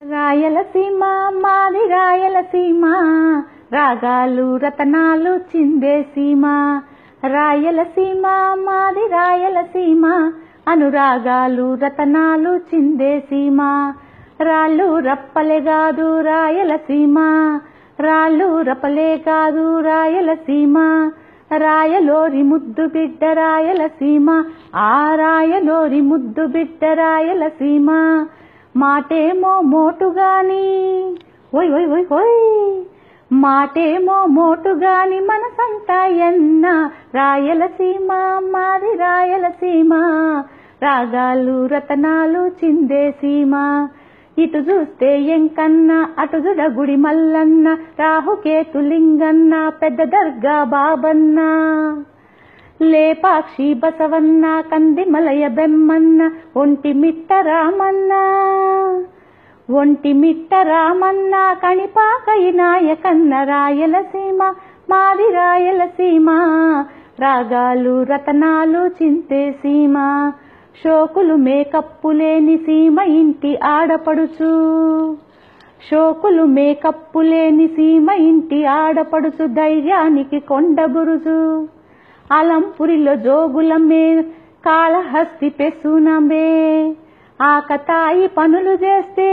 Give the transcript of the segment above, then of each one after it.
రాయలసీమ మాది రాయలసీమ రాగాలు రతనాలు చిందే సీమ రాయలసీమ మాది రాయలసీమ అనురాగాలు రతనాలు చిందే సీమ రాళ్ళు రప్పలే కాదు రాయలసీమ రాళ్ళు రప్పలే కాదు రాయలసీమ రాయలోరి ముద్దు బిడ్డ రాయలసీమ ఆ రాయలోరి ముద్దు బిడ్డ రాయలసీమ మాటేమో మోటుగాని ఓయ్ ఓయ్ ఓయ్ ఓయ్ మాటేమో మోటుగాని మనసంతా ఎన్న రాయలసీమ మాది రాయలసీమ రాగాలు రతనాలు చిందే సీమ ఇటు చూస్తే ఎంకన్న అటు గుడి మల్లన్న రాహుకేతులింగన్న పెద్ద దర్గా బాబన్న లేపాక్షి బసవన్న కంది మలయ బెమ్మన్న ఒంటి మిట్ట రామన్న ఒంటి మిట్ట రామన్న కణిపాకయి నాయకన్న రాయలసీమ మాది రాయలసీమ రాగాలు రతనాలు చింతే సీమ షోకులు మేకప్పు లేని సీమ ఇంటి ఆడపడుచు షోకులు మేకప్పు లేని సీమ ఇంటి ఆడపడుచు ధైర్యానికి కొండబురుజు అలంపురిలో జోగులమ్మే కాళహస్తి పెసునమే ఆకతాయి పనులు చేస్తే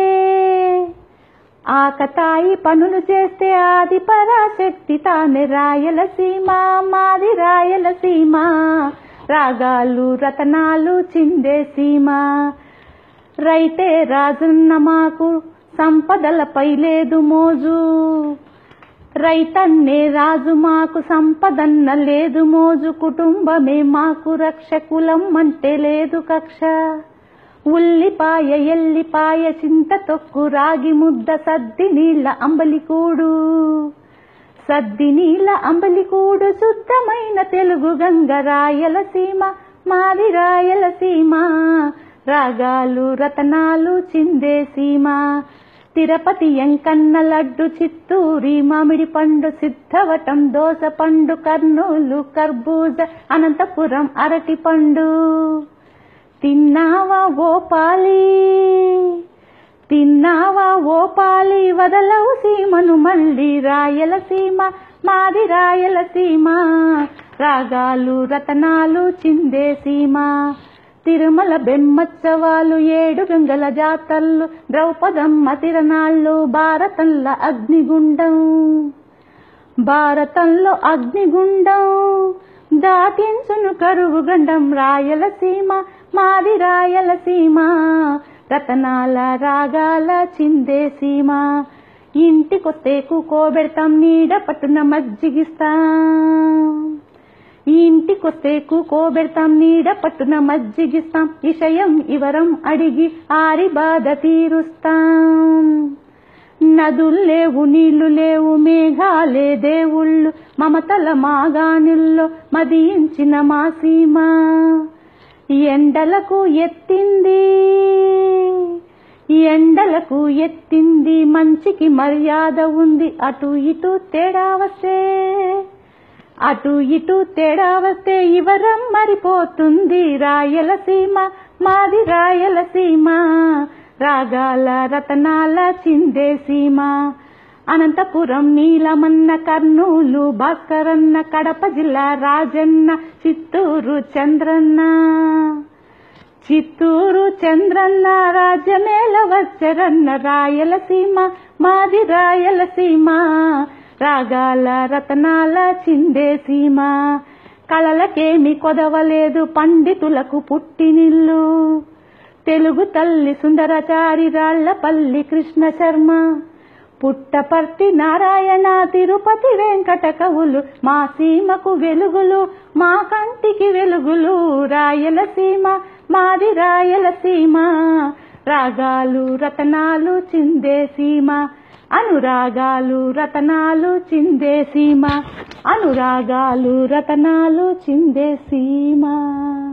ఆకతాయి పనులు చేస్తే ఆది పరాశక్తి తానే రాయలసీమ మాది రాయలసీమ రాగాలు రతనాలు చిందే సీమ రైతే రాజున్న మాకు సంపదలపై లేదు మోజు రైతన్నే రాజు మాకు సంపదన్న లేదు మోజు కుటుంబమే మాకు రక్ష కులం అంటే లేదు కక్ష ఉల్లిపాయ ఎల్లిపాయ చింత తొక్కు రాగి ముద్ద సద్ది నీళ్ళ అంబలికూడు సద్ది నీళ్ళ అంబలికూడు శుద్ధమైన తెలుగు గంగ రాయలసీమ మాది రాయలసీమ రాగాలు రతనాలు చిందే సీమ తిరుపతి ఎంకన్న లడ్డు చిత్తూరి మామిడి పండు సిద్ధవటం దోస పండు కర్నూలు కర్బూజ అనంతపురం అరటి పండు తిన్నావా ఓ పాలి తిన్నావా ఓ పాలి వదలవు సీమను మళ్ళీ రాయలసీమ మాది రాయలసీమ రాగాలు రతనాలు చిందే సీమ తిరుమల బెమ్మత్సవాలు ఏడు గంగల జాతర్లు ద్రౌపదమ్మ తిరణాళ్ళు భారతంల అగ్నిగుండం భారతంలో అగ్నిగుండం దాటించును కరువు గండం రాయలసీమ మాది రాయలసీమ రతనాల రాగాల చిందే సీమ ఇంటికొత్తే కూకోబెడతాం నీడ పట్టున మజ్జిగిస్తాం ఇంటికొస్తే కూకోబెడతాం నీడ పట్టున మజ్జిగిస్తాం విషయం ఇవరం అడిగి ఆరి బాధ తీరుస్తాం నదులు లేవు నీళ్లు లేవు మేఘాలే దేవుళ్ళు మమతల మాగాణుల్లో మదియించిన మా సీమ ఎండలకు ఎత్తింది ఎండలకు ఎత్తింది మంచికి మర్యాద ఉంది అటు ఇటు తేడా వస్తే అటు ఇటు తేడా వస్తే ఇవరం మరిపోతుంది రాయలసీమ మాది రాయలసీమ రాగాల రతనాల చిందే సీమ అనంతపురం నీలమన్న కర్నూలు భాస్కరన్న కడప జిల్లా రాజన్న చిత్తూరు చంద్రన్న చిత్తూరు చంద్రన్న రాజ్యమేల వచ్చరన్న రాయలసీమ మాది రాయలసీమ రాగాల రతనాల చిందే సీమ కళలకేమి కొదవలేదు పండితులకు పుట్టినిల్లు తెలుగు తల్లి సుందరచారి రాళ్లపల్లి కృష్ణ శర్మ పుట్టపర్తి నారాయణ తిరుపతి వెంకట కవులు మా సీమకు వెలుగులు మా కంటికి వెలుగులు రాయలసీమ మాది రాయలసీమ రాగాలు రతనాలు చిందే సీమ అనురాగాలు రతనాలు చిందే సీమ అనురాగాలు రతనాలు చిందే సీమ